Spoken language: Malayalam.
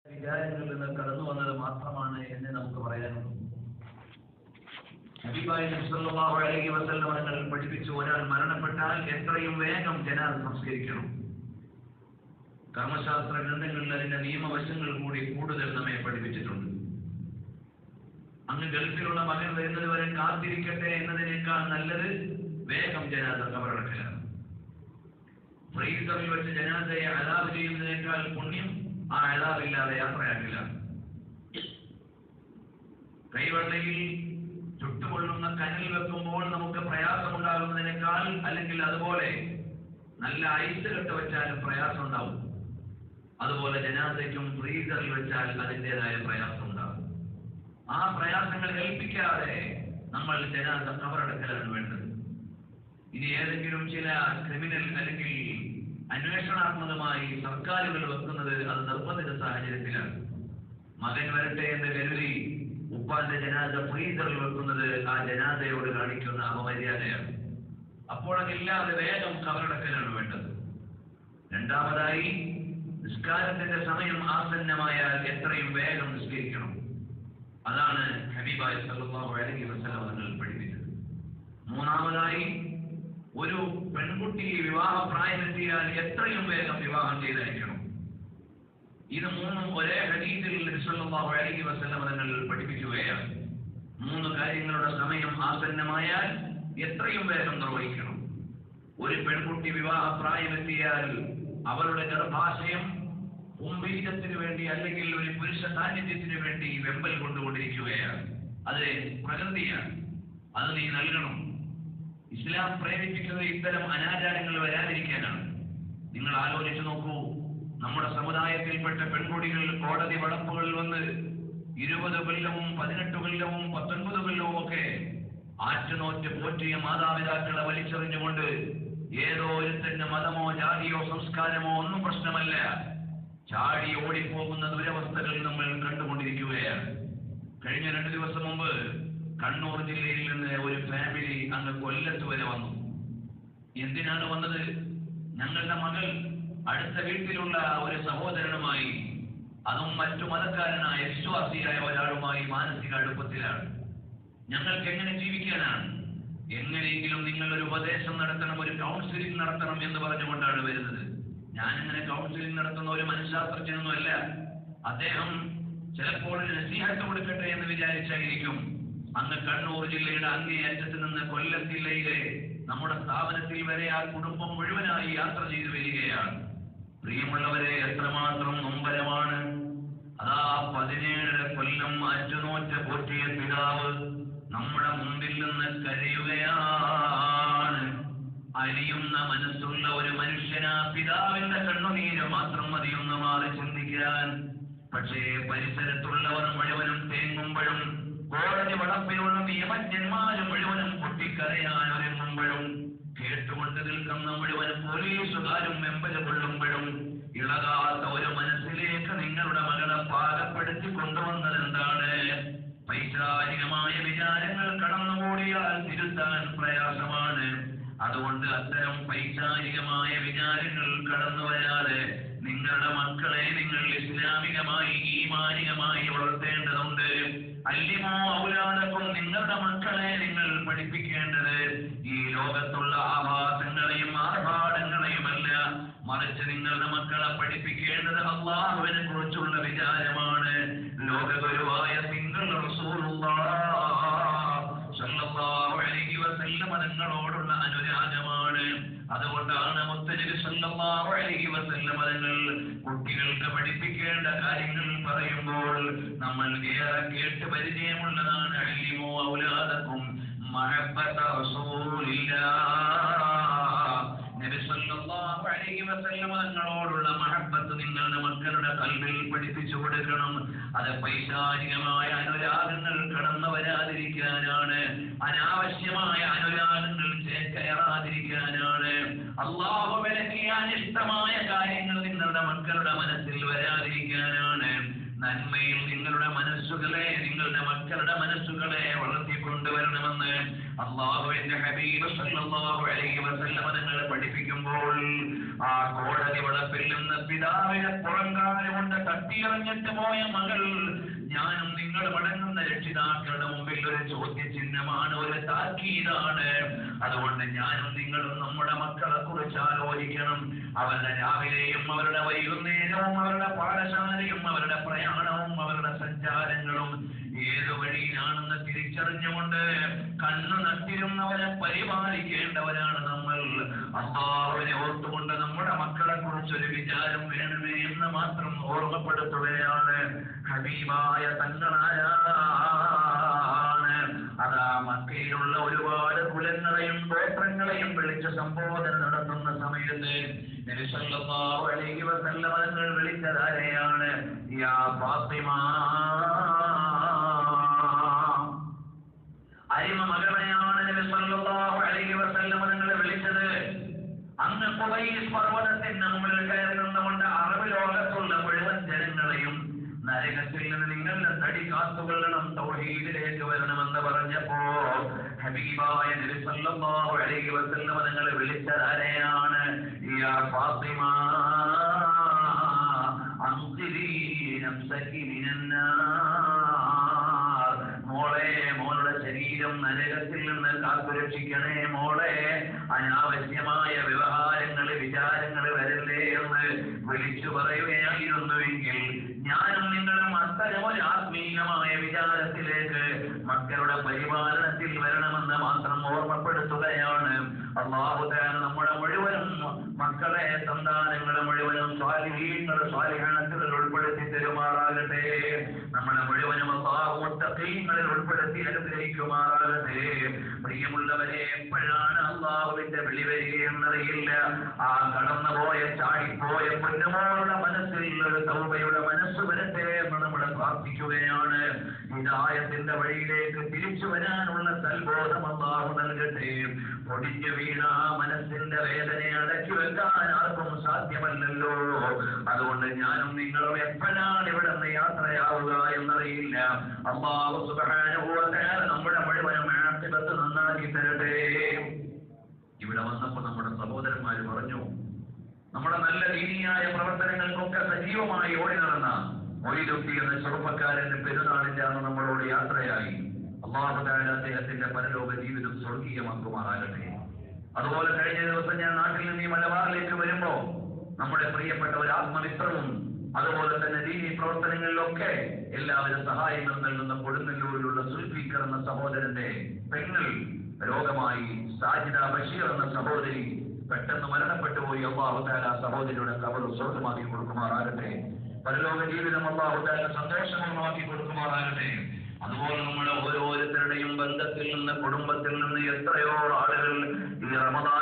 വിചാരങ്ങളിൽ നിന്ന് കടന്നു വന്നത് മാത്രമാണ് എന്ന് നമുക്ക് പറയാനുള്ളൂ ഹബീബായി നബി സല്ലല്ലാഹു അലൈഹി വസല്ലം തങ്ങൾ പഠിപ്പിച്ചു ഒരാൾ മരണപ്പെട്ടാൽ എത്രയും വേഗം ജനാദ സംസ്കരിക്കണം കർമ്മശാസ്ത്ര ഗ്രന്ഥങ്ങളിൽ അതിന്റെ നിയമവശങ്ങൾ കൂടി കൂടുതൽ നമ്മെ പഠിപ്പിച്ചിട്ടുണ്ട് അങ്ങ് ഗൾഫിലുള്ള മകൻ വരുന്നത് വരെ കാത്തിരിക്കട്ടെ എന്നതിനേക്കാൾ നല്ലത് വേഗം ജനാദ കബറടക്കലാണ് ഫ്രീസറിൽ വെച്ച് ജനാദയെ അലാവ് ചെയ്യുന്നതിനേക്കാൾ പുണ്യം ആ അലാവില്ലാതെ യാത്രയാക്കില്ല കൈവെള്ളയിൽ ചുട്ടുകൊള്ളുന്ന കനൽ വെക്കുമ്പോൾ നമുക്ക് പ്രയാസമുണ്ടാകുന്നതിനേക്കാൾ അല്ലെങ്കിൽ അതുപോലെ നല്ല ഐസ് കെട്ട് വെച്ചാലും പ്രയാസം ഉണ്ടാവും അതുപോലെ ജനാസയ്ക്കും ഫ്രീസറിൽ വെച്ചാൽ അതിൻ്റെതായ പ്രയാസം ഉണ്ടാകും ആ പ്രയാസങ്ങൾ ഏൽപ്പിക്കാതെ നമ്മൾ ജനാസ കവറടക്കലാണ് വേണ്ടത് ഇനി ഏതെങ്കിലും ചില ക്രിമിനൽ അല്ലെങ്കിൽ അന്വേഷണാത്മകമായി സർക്കാരുകൾ വെക്കുന്നത് അത് നിർബന്ധിത സാഹചര്യത്തിലാണ് മകൻ വരട്ടെ എന്ന് കരുതി ഉപ്പാന്റെ ജനാദ ഫ്രീസറിൽ വെക്കുന്നത് ആ ജനാദയോട് കാണിക്കുന്ന അപമര്യാദയാണ് അപ്പോൾ അതില്ലാതെ വേഗം കവറടക്കലാണ് വേണ്ടത് രണ്ടാമതായി നിസ്കാരത്തിന്റെ സമയം ആസന്നമായാൽ എത്രയും വേഗം നിസ്കരിക്കണം അതാണ് ഹബീബായ് സല്ലല്ലാഹു അലൈഹി വസല്ലം നിങ്ങൾ പഠിപ്പിച്ചത് മൂന്നാമതായി ഒരു പെൺകുട്ടിയെ വിവാഹ പ്രായമെത്തിയാൽ എത്രയും വേഗം വിവാഹം ചെയ്തയക്കണം ഇത് മൂന്നും ഒരേ ഹദീസിൽ നബി സല്ലല്ലാഹു അലൈഹി വസല്ലം തങ്ങൾ പഠിപ്പിക്കുകയാണ് മൂന്ന് കാര്യങ്ങളുടെ സമയം ആസന്നമായാൽ എത്രയും വേഗം നിർവഹിക്കണം ഒരു പെൺകുട്ടി വിവാഹ പ്രായമെത്തിയാൽ അവളുടെ ഗർഭാശയം കുംഭീജത്തിന് വേണ്ടി അല്ലെങ്കിൽ ഒരു പുരുഷ സാന്നിധ്യത്തിന് വേണ്ടി വെമ്പൽ കൊണ്ടുകൊണ്ടിരിക്കുകയാണ് അത് പ്രകൃതിയാണ് അത് നീ നൽകണം ഇസ്ലാം പ്രേരിപ്പിക്കുന്നത് ഇത്തരം അനാചാരങ്ങൾ വരാതിരിക്കാനാണ് നിങ്ങൾ ആലോചിച്ചു നോക്കൂ നമ്മുടെ സമുദായത്തിൽപ്പെട്ട പെൺകുട്ടികൾ കോടതി വളപ്പുകളിൽ വന്ന് ഇരുപത് കൊല്ലവും പതിനെട്ട് കൊല്ലവും പത്തൊൻപത് കൊല്ലവും ഒക്കെ ആറ്റുനോറ്റ് പോറ്റിയ മാതാപിതാക്കളെ വലിച്ചെറിഞ്ഞുകൊണ്ട് ഏതോ ഒരുത്തന്റെ മതമോ ജാതിയോ സംസ്കാരമോ ഒന്നും പ്രശ്നമല്ല ചാടി ഓടിപ്പോകുന്ന ദുരവസ്ഥകൾ നമ്മൾ കണ്ടുകൊണ്ടിരിക്കുകയാണ് കഴിഞ്ഞ രണ്ടു ദിവസം മുമ്പ് കണ്ണൂർ ജില്ലയിൽ നിന്ന് ഒരു ഫാമിലി അങ്ങ് കൊല്ലത്ത് വരെ വന്നു എന്തിനാണ് വന്നത് ഞങ്ങളുടെ മകൾ അടുത്ത വീട്ടിലുള്ള ഒരു സഹോദരനുമായി അതും മറ്റു മതക്കാരനായ വിശ്വാസിയായ ഒരാളുമായി മാനസിക അടുപ്പത്തിലാണ് ഞങ്ങൾക്ക് എങ്ങനെ ജീവിക്കാനാണ് എങ്ങനെയെങ്കിലും നിങ്ങൾ ഒരു ഉപദേശം നടത്തണം ഒരു കൗൺസിലിംഗ് നടത്തണം എന്ന് പറഞ്ഞുകൊണ്ടാണ് വരുന്നത് ഞാനിങ്ങനെ കൗൺസിലിംഗ് നടത്തുന്ന ഒരു മനഃശാസ്ത്രജ്ഞനൊന്നുമല്ല അദ്ദേഹം ചിലപ്പോൾ ഒരു നസീഹത്ത് കൊടുക്കട്ടെ എന്ന് വിചാരിച്ചായിരിക്കും അങ്ങ് കണ്ണൂർ ജില്ലയുടെ അങ്ങേയറ്റത്ത് നിന്ന് കൊല്ലം ജില്ലയിലെ നമ്മുടെ സ്ഥാപനത്തിൽ വരെ ആ കുടുംബം മുഴുവനായി യാത്ര ചെയ്തു വരികയാണ് പ്രിയമുള്ളവരെ എത്രമാത്രം നൊമ്പരമാണ് അതാ പതിനേഴര കൊല്ലം അറ്റുനോറ്റ പോറ്റിയ പിതാവ് നമ്മുടെ മുമ്പിൽ നിന്ന് കരയുകയാണ് അരിയുന്ന മനസ്സുള്ള ഒരു മനുഷ്യനാ പിതാവിന്റെ കണ്ണുനീര് മാത്രം മതിയൊന്ന് മാറി ചിന്തിക്കാൻ പക്ഷേ പരിസരത്തുള്ളവർ മുഴുവനും തേങ്ങുമ്പോഴും കോടതി വളപ്പിലുള്ള നിയമജ്ഞന്മാരും മുഴുവനും പൊട്ടിക്കരയാൻ ഒരുങ്ങുമ്പോഴും കേട്ടുകൊണ്ട് നിൽക്കുന്ന മുഴുവൻ പോലീസുകാരും വെമ്പല കൊള്ളുമ്പോഴും ഇളകാത്ത ഒരു മനസ്സിലേക്ക് നിങ്ങളുടെ മകളെ പാകപ്പെടുത്തി കൊണ്ടുവന്നത് എന്താണ് പൈശാചികമായ വിചാരങ്ങൾ കടന്നുകൂടിയാൽ തിരുത്താൻ പ്രയാസമാണ് അതുകൊണ്ട് അത്തരം പൈശാചികമായ വിചാരങ്ങൾ കടന്നു വരാതെ നിങ്ങളുടെ മക്കളെ നിങ്ങൾ ഇസ്ലാമികമായി ഈമാനികമായി വളർത്തേണ്ടതുണ്ട് അല്ലിമോ ഔലാദക്കും നിങ്ങളുടെ മക്കളെ നിങ്ങൾ പഠിപ്പിക്കേണ്ടത് ഈ ലോകത്തുള്ള ആഭാസങ്ങളെയും ആർഭാടങ്ങളെയുമല്ല മറിച്ച് നിങ്ങളുടെ മക്കളെ പഠിപ്പിക്കേണ്ടത് അള്ളാഹുവിനെ കുറിച്ചുള്ള വിചാരമാണ് ലോകഗുരുവായ നിങ്ങൾ തങ്ങളോടുള്ള അനുരാഗമാണ് അതുകൊണ്ടാണ് മുത്തനബി സല്ലല്ലാഹു അലൈഹി വസല്ലം തങ്ങൾ കുട്ടികൾക്ക് പഠിപ്പിക്കേണ്ട കാര്യങ്ങൾ പറയുമ്പോൾ നമ്മൾ ഏറെ കേട്ട് പരിചയമുള്ളതാണ് അല്ലിമോ ഔലാദക്കും മഹബ്ബത റസൂലില്ലാ നബി സല്ലല്ലാഹു അലൈഹി വസല്ലം തങ്ങളോടുള്ള മഹബ്ബത്ത് നിങ്ങളുടെ മക്കളുടെ കൽവിൽ പഠിപ്പിച്ചു കൊടുക്കണം അത് പൈശാചികമായ അനുരാഗങ്ങൾ കടന്നു വരാതിരിക്കാനാണ് അനാവശ്യമായ അനുരാഗങ്ങൾ ചേക്കയറാതിരിക്കാനാണ് അള്ളാഹു വിലക്കിയ അനിഷ്ടമായ കാര്യങ്ങൾ നിങ്ങളുടെ മക്കളുടെ മനസ്സിൽ വരാതിരിക്കാനാണ് നന്മയിൽ നിങ്ങളുടെ മനസ്സുകളെ നിങ്ങളുടെ മക്കളുടെ മനസ്സുകളെ വളർത്തിക്കൊണ്ടുവരണമെന്ന് അള്ളാഹുവിന്റെ ഹബീബ് സല്ലല്ലാഹു അലൈഹി വസല്ലം നിങ്ങൾ പഠിപ്പിക്കുമ്പോൾ ആ കോടതി വളപ്പിൽ നിന്ന് പിതാവിനെ പുറങ്കാലം കൊണ്ട് തട്ടിയറിഞ്ഞിട്ട് പോയ മകൾ ഞാനും നിങ്ങൾ മടങ്ങുന്ന രക്ഷിതാക്കളുടെ മുമ്പിൽ ഒരു ചോദ്യചിഹ്നമാണ് ഒരു താക്കീതാണ് അതുകൊണ്ട് ഞാനും നിങ്ങളും നമ്മുടെ മക്കളെ കുറിച്ച് ആലോചിക്കണം അവരുടെ രാവിലെയും അവരുടെ വൈകുന്നേരവും അവരുടെ പാഠശാലയും അവരുടെ പ്രയാണവും അവരുടെ സഞ്ചാരങ്ങളും ഏത് വഴിയിലാണെന്ന് തിരിച്ചറിഞ്ഞുകൊണ്ട് കണ്ണു നട്ടിരുന്നവരെ പരിപാലിക്കേണ്ടവരാണ് നമ്മൾ അള്ളാഹുവിനെ ഓർത്തുകൊണ്ട് നമ്മുടെ മക്കളെ കുറിച്ച് ഒരു വിചാരം വേണമേ എന്ന് മാത്രം ഓർമ്മപ്പെടുത്തുകയാണ് ഹബീബായ തങ്ങളാരാണ് അതാ മക്കയിലുള്ള ഒരുപാട് കുലങ്ങളെയും ഗോത്രങ്ങളെയും വിളിച്ച് സംബോധന നടത്തുന്ന സമയത്ത് നബി സല്ലല്ലാഹു അലൈഹി വസല്ലം തങ്ങൾ വിളിച്ചതാരെയാണ് യാ ഫാത്തിമ അരിമ മകളെയാണ് നബി സല്ലല്ലാഹു അലൈഹി വസല്ലം തങ്ങൾ വിളിച്ചത് അന്ന് ഖുറൈശ് പർവ്വതത്തിന്റെ മുകളിൽ കയറി നിന്നുകൊണ്ട് അറബ് ലോകത്തുള്ള മുഴുവൻ ജനങ്ങളെയും നരകത്തിൽ നിന്ന് നിങ്ങളുടെ തടി കാത്തുകൊള്ളണം തൗഹീദിലേക്ക് വരണമെന്ന് പറഞ്ഞപ്പോ ഹബീബായ നബി സല്ലല്ലാഹു അലൈഹി വസല്ലം തങ്ങൾ വിളിച്ചത് ആരെയാണ് യാ ഫാത്തിമ അൻസിരി നഫ്സകി മിനന്നാർ മോളെ മോളുടെ ശരീരം നരകത്തിൽ നിന്ന് കാത്തുരക്ഷിക്കണേ മോളെ അനാവശ്യമായ വ്യവഹാരങ്ങൾ വിചാരങ്ങൾ വരല്ലേ എന്ന് വിളിച്ചു പറയുകയായിരുന്നുവെങ്കിൽ ഞാനും നിങ്ങളും അത്തരം ഒരു ആത്മീയമായ വിചാരത്തിലേക്ക് മക്കളുടെ പരിപാലനത്തിൽ വരണമെന്ന് മാത്രം ഓർമ്മപ്പെടുത്തുകയാണ് അള്ളാഹുദാൻ നമ്മുടെ മുഴുവനും മക്കളെ സന്താനങ്ങളെ മുഴുവനും സ്വാലിഹീങ്ങളെ സ്വാലിഹാനത്തുകൾ ഉൾപ്പെടുത്തി തരുമാറാകട്ടെ നമ്മുടെ മുഴുവനും അള്ളാഹുത്തീങ്ങളിൽ ഉൾപ്പെടുത്തി അനുഗ്രഹിക്കുമാറാകട്ടെ പ്രിയമുള്ളവരെ എപ്പോഴാണ് അള്ളാഹുവിന്റെ വിളി വരികയെന്നറിയില്ല ആ കടന്നുപോയ ചാടിപ്പോയ പൊന്നുമോളുടെ മനസ്സിൽ ഒരു തൗബയുടെ മനസ്സ് വരട്ടെ എന്ന് നമ്മൾ പ്രാർത്ഥിക്കുകയാണ് ഹിദായത്തിന്റെ വഴിയിലേക്ക് തിരിച്ചു വരാനുള്ള സൽബോധം അള്ളാഹു നൽകട്ടെ പൊടിഞ്ഞു വീണ ആ മനസ്സിന്റെ വേദനയെ അടക്കി വെക്കാൻ ആർക്കും സാധ്യമല്ലല്ലോ അതുകൊണ്ട് ഞാനും നിങ്ങളും എപ്പോഴാണ് ഇവിടെ നിന്ന് യാത്രയാവുക എന്നറിയില്ല അള്ളാഹു സുബാനുഭവത്താൽ നമ്മുടെ മുഴുവനും ആക്ഷിപത്ത് നന്നാക്കി തരട്ടെ ഇവിടെ വന്നപ്പോ നമ്മുടെ സഹോദരന്മാര് പറഞ്ഞു നമ്മുടെ നല്ല ദീനിയായ പ്രവർത്തനങ്ങൾക്കൊക്കെ സജീവമായി ഓടി നടന്ന മൊയ്തുട്ടി എന്ന ചെറുപ്പക്കാരന്റെ പെരുന്നാളിന്റെ അന്ന് നമ്മളോട് യാത്രയായി അള്ളാഹുദാൻ അദ്ദേഹത്തിന്റെ പരലോക ജീവിതം സ്വർഗീയമാക്കുമാറാകട്ടെ അതുപോലെ കഴിഞ്ഞ ദിവസം ഞാൻ നാട്ടിൽ നിന്ന് ഈ മലബാറിലേക്ക് വരുമ്പോ നമ്മുടെ പ്രിയപ്പെട്ട ഒരു ആത്മമിത്രവും അതുപോലെ തന്നെ ദീനി പ്രവർത്തനങ്ങളിലൊക്കെ എല്ലാവിധ സഹായങ്ങളും നൽകുന്ന കൊടുങ്ങല്ലൂരിലുള്ള സുൽഫീക്കർ എന്ന സഹോദരന്റെ പെങ്ങൾ രോഗമായി സാജിദ ബഷീർ എന്ന സഹോദരി പെട്ടെന്ന് മരണപ്പെട്ടു പോയി അള്ളാഹുദാല സഹോദരിയുടെ കവർ സ്വർഗമാക്കി കൊടുക്കുമാറാകട്ടെ പരലോക ജീവിതം അള്ളാഹുദാല സന്തോഷപൂർണ്ണമാക്കി കൊടുക്കുമാറാകട്ടെ അതുപോലെ നമ്മുടെ ഓരോരുത്തരുടെയും ബന്ധത്തിൽ നിന്ന് കുടുംബത്തിൽ നിന്ന് എത്രയോ ആളുകൾ ഈ റമദാൻ